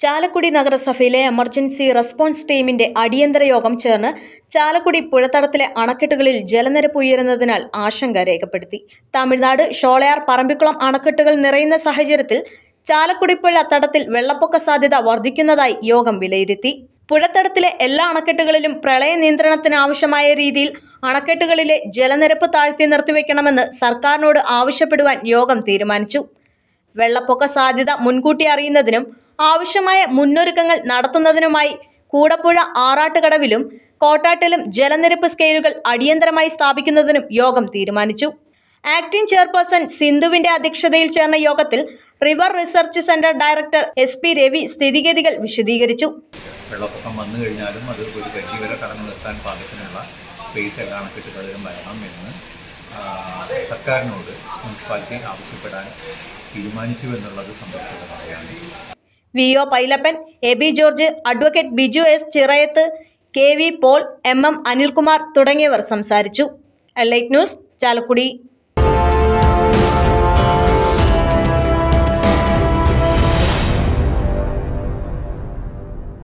ചാലക്കുടി നഗരസഭയിലെ emergency response ടീമിന്റെ അടിയന്തര യോഗം ചേർന്ന് ചാലക്കുടി പുഴത്തടത്തിലെ അണക്കെട്ടുകളിൽ ജലനിരപ്പ് ഉയരുന്നതിനാൽ ആശങ്ക രേഖപ്പെടുത്തി തമിഴ്നാട് ഷോളയാർ പറമ്പിക്കുളം അണക്കെട്ടുകൾ നിറയുന്ന സാഹചര്യത്തിൽ ചാലക്കുടി പുഴ തടത്തിൽ വെള്ളപ്പൊക്ക സാധ്യത വർദ്ധിക്കുന്നതായി യോഗം വിലയിരുത്തി പുഴത്തടത്തിലെ എല്ലാ അണക്കെട്ടുകളിലും പ്രളയ നിയന്ത്രണത്തിന് ആവശ്യമായ രീതിയിൽ അണക്കെട്ടുകളിലെ ജലനിരപ്പ് താഴ്ത്തി നിർത്തിവെക്കണമെന്ന് സർക്കാരിനോട് ആവശ്യപ്പെടുവാൻ യോഗം തീരുമാനിച്ചു വെള്ളപ്പൊക്ക സാധ്യത മുൻകൂട്ടി അറിയുന്നതിനും ആവശ്യമായ മുന്നൊരുക്കങ്ങൾ നടത്തുന്നതിനുമായി കൂടപ്പുഴ ആറാട്ടുകടവിലും കോട്ടാട്ടിലും ജലനിരപ്പ് സ്കെയിലുകൾ അടിയന്തരമായി സ്ഥാപിക്കുന്നതിനും യോഗം തീരുമാനിച്ചു ആക്ടിംഗ് ചെയർപേഴ്സൺ സിന്ധുവിന്റെ അധ്യക്ഷതയിൽ ചേർന്ന യോഗത്തിൽ river research centre director S P Ravi സ്ഥിതിഗതികൾ വിശദീകരിച്ചു വെള്ളപ്പൊക്കം വന്നു കഴിഞ്ഞാലും അത് ഒരു പരിധി വരെ തടഞ്ഞു നിർത്താൻ പാകത്തിനുള്ള സ്പേസ് എല്ലാ അണക്കെട്ടുകളിലും വരണം എന്ന് ആ, സർക്കാരിനോട് മുനിസിപ്പാലിറ്റി ആവശ്യപ്പെടാൻ തീരുമാനിച്ചു എന്നുള്ളത് സംബന്ധിച്ചുള്ള പറയാണ് V O Pailappan A B George advocate Biju S Chirayath K V Paul M M Anilkumar തുടങ്ങിയവർ സംസാരിച്ചു എലൈറ്റ് ന്യൂസ് ചാലക്കുടി